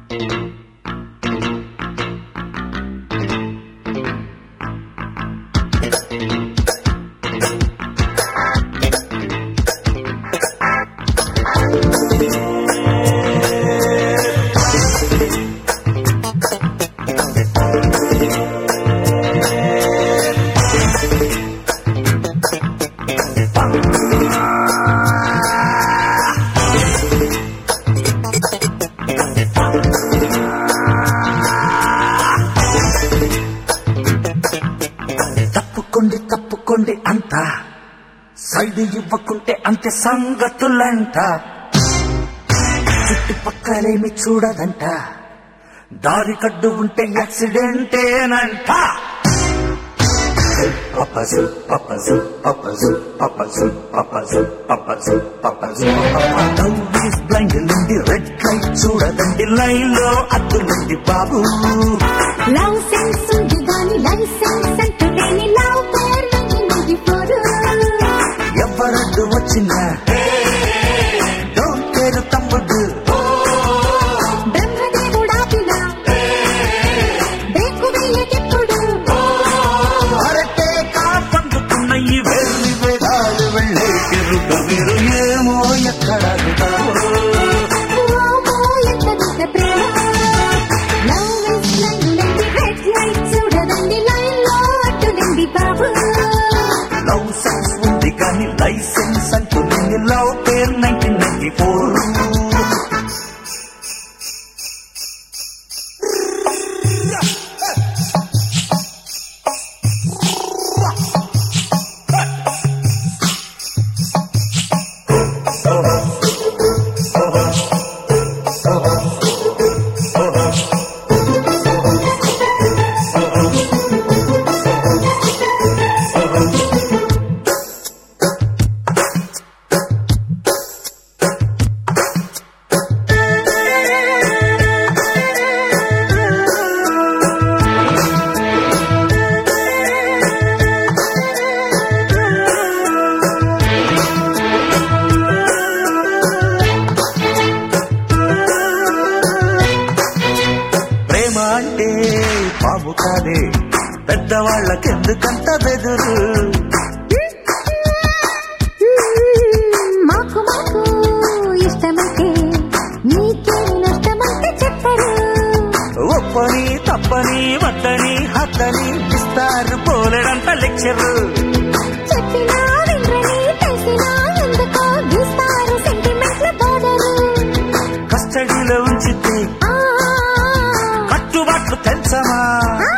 తప్పుకోండి తప్పుకోండి అంత సైడ్ ఇవ్వకుంటే అంతే సంగతులంట చుట్టుపక్కలేమి చూడదంట దారి కడ్డు ఉంటే యాక్సిడెంటేనంట పప్పజు పప్పజు పప్పజు పప్పజు పప్పజు పప్పజు పప్పజు బ్లైండ్ నుండి రెడ్ లైట్ చూడదండి లైన్ లో అద్దులండి బాబు లవ్ సెన్స్ ఉంది గాని లైసెన్స్ అంటూ లేని లవ్ పేరు నైన్టీ ఫోర్ ఎవరడ్డు వచ్చినా డోంట్ కేర్ తమ్ముడు బ్రహ్మదేవుడాపిన బ్రేకు వేయకెప్పుడు అరటే కాపందుకున్న ఈ వెర్రి వేదాలు వెళ్ళే కెరుక మీరు ఏమో ఎక్కడ వామో ఎంత పెద్ద ప్రేమ love is line red light చూడదండి లైన్ లో అట్టులండి బాబు లవ్ సెన్స్ ఉంది కానీ లైసెన్స్ అంటూ నేను లవ్ పేరు నైన్టీన్ నైన్టీ ఫోర్ ప్రేమ అంటే బాబు కాదే పెద్దవాళ్ళకెందుకంత బెదురు మాకు మాకు ఇష్టమైతే నీకే నష్టమైతే చెప్పరు ఒప్పని తప్పని వద్దని హద్దని ఇస్తారు పోలేడంత లెక్చరు చెప్పినా వినరని తెలిసినా ఎందుకో గీస్తారు సెంటిమెంట్ల బోర్డరు కస్టడీలో ఉంచితే ఆ, కట్టుబాట్లు తెలుసమా ఆ,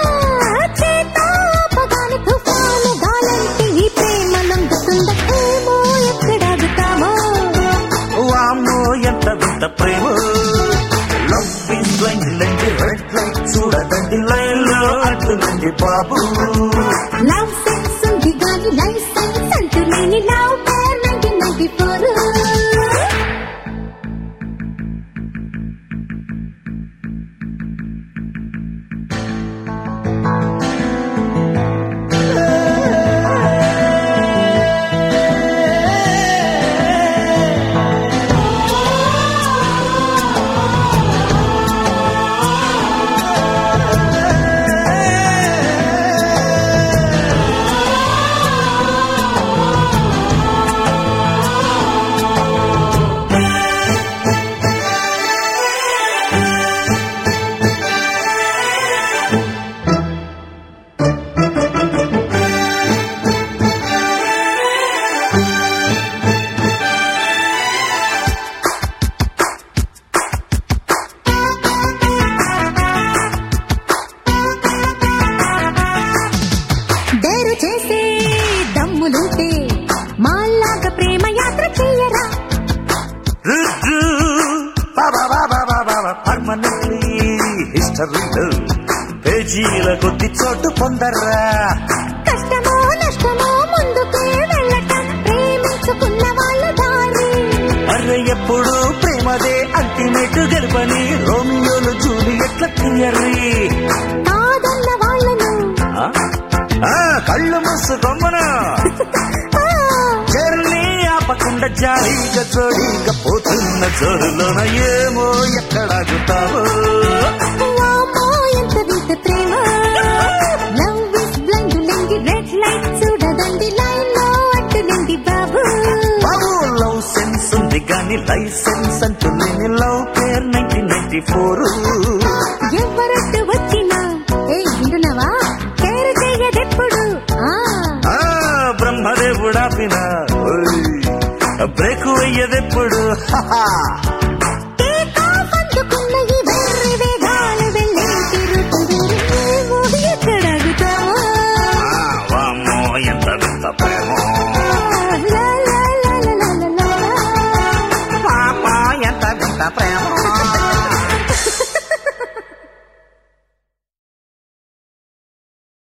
చేతాపగాని తుఫాను గాలంటే ఈ ప్రేమ నందుతుందో ఏమో ఎక్కడాగుతామో వామ్మో ఎంత వింత ప్రేమ లవ్ ఇస్ బ్లైండ్ లండి రెడ్ లైట్ చూడదండి లైన్ లో అడ్డులండి బాబు లవ్ సెన్స్ ఉంది గాని లైసెన్స్ అంటూ లేని లవ్ పేరు నైన్టీన్ నైన్టీ ఫోర్ డేరు చేసే దమ్ములుంటే మాల్లాగా ప్రేమ యాత్ర చెయ్యరా పర్మనెంట్లీ హిస్టరీలో పేజీల కొద్ది చోటు పొందర్రా కష్టమో నష్టమో ముందుకే వెళ్ళటం ప్రేమించుకున్న వాళ్ళ దారి అరే ఎప్పుడు ప్రేమదే అల్టిమేట్ గెలుపని రోమియోలు జూలియట్ల క్లియర్రీ కాదన్న వాళ్ళను ఆ? ఆ, కళ్ళు మూసుకోమ్మను ఆ, జర్నీ ఆపకుండా జాలీగా జోడీగా పోతుంది ఉన్న జోరులోన ఏమో ఎక్కడాగుతావో వామ్మో, ఎంత వింత ప్రేమ లవ్ ఇస్ బ్లైండ్ లెంగి రెడ్ లైట్ చూడదండి లైన్ లో అట్టునండి బాబు బాబు లవ్ సెన్స్ ఉంది గాని లైసెన్స్ అంటూ లేని love pair nineteen ninety four ఎవరట్టు వచ్చినా ఏ వింటున్నావా పేరు చెయ్యదెప్పుడు ఆ బ్రహ్మదేవుడాపిన బ్రేక్ అయ్యేదెప్పుడు టేక్ ఆఫ్ అందుకున్న ఈ వెర్రి వేగాలు వెళ్ళే తిరుగుతుంది ఏమో ఎక్కడాగుతావో వామ్మో ఎంత వింత ప్రేమో